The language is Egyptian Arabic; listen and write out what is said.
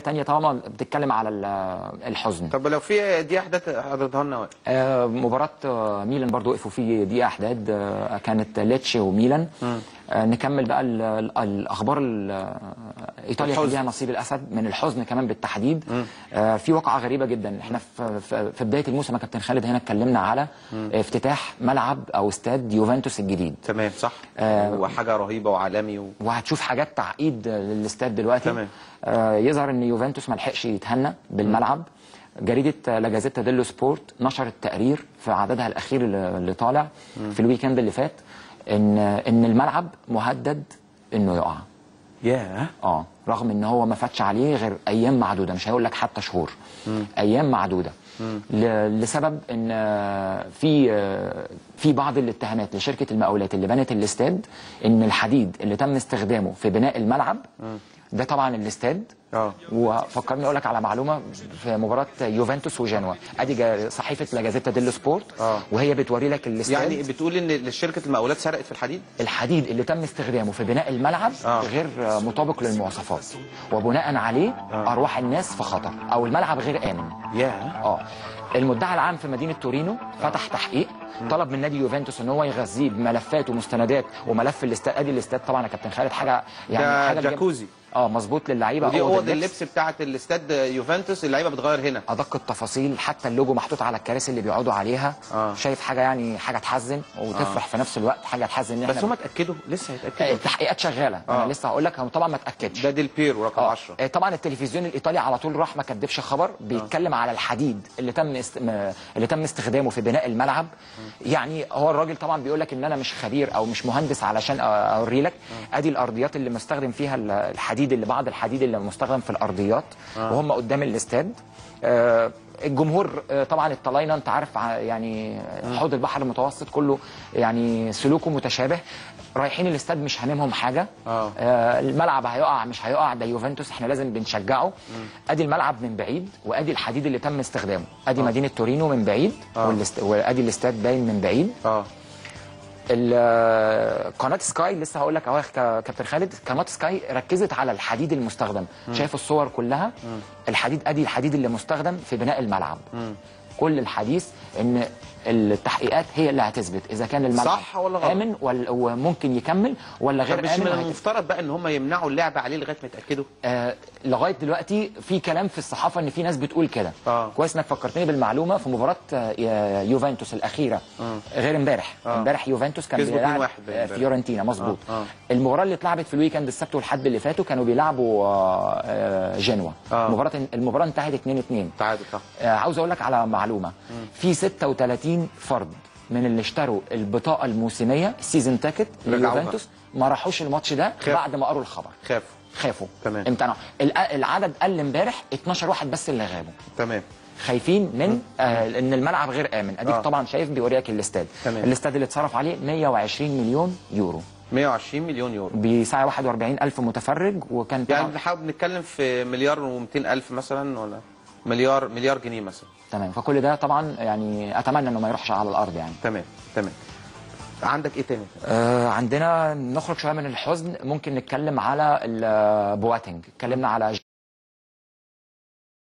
تانية طالما بتتكلم على ال- الحزن طب لو في دي احداث حضرتها لنا آه، مباراة آه، ميلان برضو وقفوا في دقيقة أحداد آه، كانت ليتشي وميلان آه، نكمل بقى ال- ال- الأخبار ال- آه، إيطاليا كان الحزن. ليها نصيب الأسد من الحزن كمان بالتحديد آه، في واقعة غريبة جدا احنا في, في, في بداية الموسم يا كابتن خالد هنا اتكلمنا على افتتاح ملعب أو استاد يوفنتوس الجديد تمام صح آه، وحاجه رهيبه وعالمي و... وهتشوف حاجات تعقيد للاستاد دلوقتي تمام. آه يظهر ان يوفنتوس ما لحقش يتهنى بالملعب جريده لا جازيتا ديلو سبورت نشرت تقرير في عددها الاخير اللي اللي طالع في الويكند اللي فات ان ان الملعب مهدد انه يقع ياه اه رغم ان هو ما فاتش عليه غير ايام معدوده مش هيقول لك حتى شهور ايام معدوده ل- لسبب ان آه، في آه، في بعض الاتهامات لشركه المقاولات اللي بنت الاستاد ان الحديد اللي تم استخدامه في بناء الملعب ده طبعا الاستاد اه وفكرني اقول لك على معلومه في مباراه يوفنتوس وجنوا ادي جا- صحيفه لا جازيتا ديلو سبورت آه. وهي بتوري لك الاستاد يعني بتقول ان شركه المقاولات سرقت في الحديد الحديد اللي تم استخدامه في بناء الملعب آه. غير مطابق للمواصفات وبناء عليه ارواح الناس في خطر او الملعب غير امن ياه اه المدعي العام في مدينه تورينو فتح تحقيق طلب من نادي يوفنتوس ان هو يغذيه بملفات ومستندات وملف الاستاد ادي الاستاد طبعا يا كابتن خالد حاجه يعني ده حاجه بجد- جاكوزي. اه مظبوط للعيبه ودي أوض اوض اللبس بتاعه الاستاد يوفنتوس اللعيبه بتغير هنا ادق التفاصيل حتى اللوجو محطوط على الكراسي اللي بيقعدوا عليها آه. شايف حاجه يعني حاجه تحزن وتفرح في نفس الوقت حاجه تحزن ان بس احنا هم اتاكدوا لسه آه، هيتاكدوا التحقيقات شغاله آه. انا لسه هقول لك هو طبعا ما اتاكدش ده ديل بيرو رقم آه. 10 آه، طبعا التلفزيون الايطالي على طول راح ما كدبش خبر بيتكلم على الحديد اللي تم است... م- اللي تم استخدامه في بناء الملعب يعني هو الراجل طبعا بيقول لك ان انا مش خبير او مش مهندس علشان أ- اوري لك ادي الارضيات اللي مستخدم فيها ال- الحديد اللي بعض الحديد اللي مستخدم في الارضيات وهم قدام الاستاد آه، الجمهور آه، طبعا الطلاينه انت عارف ع- يعني حوض البحر المتوسط كله يعني سلوكه متشابه رايحين الاستاد مش هاممهم حاجه آه. آه، الملعب هيقع مش هيقع ده يوفنتوس احنا لازم بنشجعه ادي الملعب من بعيد وادي الحديد اللي تم استخدامه ادي مدينه تورينو من بعيد آه. والاست... وادي الاستاد باين من بعيد اه ال- آه، قناه سكاي لسه هقول لك اهو يا كا- كابتن خالد قناه سكاي ركزت على الحديد المستخدم شايف الصور كلها الحديد ادي الحديد اللي مستخدم في بناء الملعب كل الحديث ان التحقيقات هي اللي هتثبت اذا كان الملعب صح ولا غلط؟ امن ولا وممكن يكمل ولا غير طب مش امن من وهت- المفترض بقى ان هم يمنعوا اللعب عليه لغايه ما يتاكدوا آه لغايه دلوقتي في كلام في الصحافه ان في ناس بتقول كده آه. كويس انك فكرتني بالمعلومه في مباراه آه، يوفنتوس الاخيره غير امبارح آه. امبارح يوفنتوس كان كسبوا بيلعب 2-1 باين آه، امبارح. فيورنتينا مظبوط آه، آه. المباراه اللي اتلعبت في الويكند السبت والحد اللي فاتوا كانوا بيلعبوا آه، آه، جنوا آه. المباراه المباراه انتهت 2 2 تعادل صح آه، عاوز اقول لك على معلومه في 36 فرد من اللي اشتروا البطاقه الموسميه السيزون تاكت رجعوها. لليوفنتوس ما راحوش الماتش ده خاف. بعد ما قروا الخبر خافوا خافوا تمام. امتنعوا الع- العدد قل امبارح 12 واحد بس اللي غابوا تمام خايفين من آه ان الملعب غير امن اديك آه. طبعا شايف بيوريك الاستاد تمام. الاستاد اللي اتصرف عليه 120 مليون يورو 120 مليون يورو بيساعد 41 الف متفرج وكان يعني طبعا بنحاول نتكلم في مليار و200 الف مثلا ولا مليار مليار جنيه مثلا تمام فكل ده طبعا يعني اتمنى انه ما يروحش على الارض يعني تمام تمام عندك ايه تاني آه عندنا نخرج شويه من الحزن ممكن نتكلم على ال- بواتينج اتكلمنا على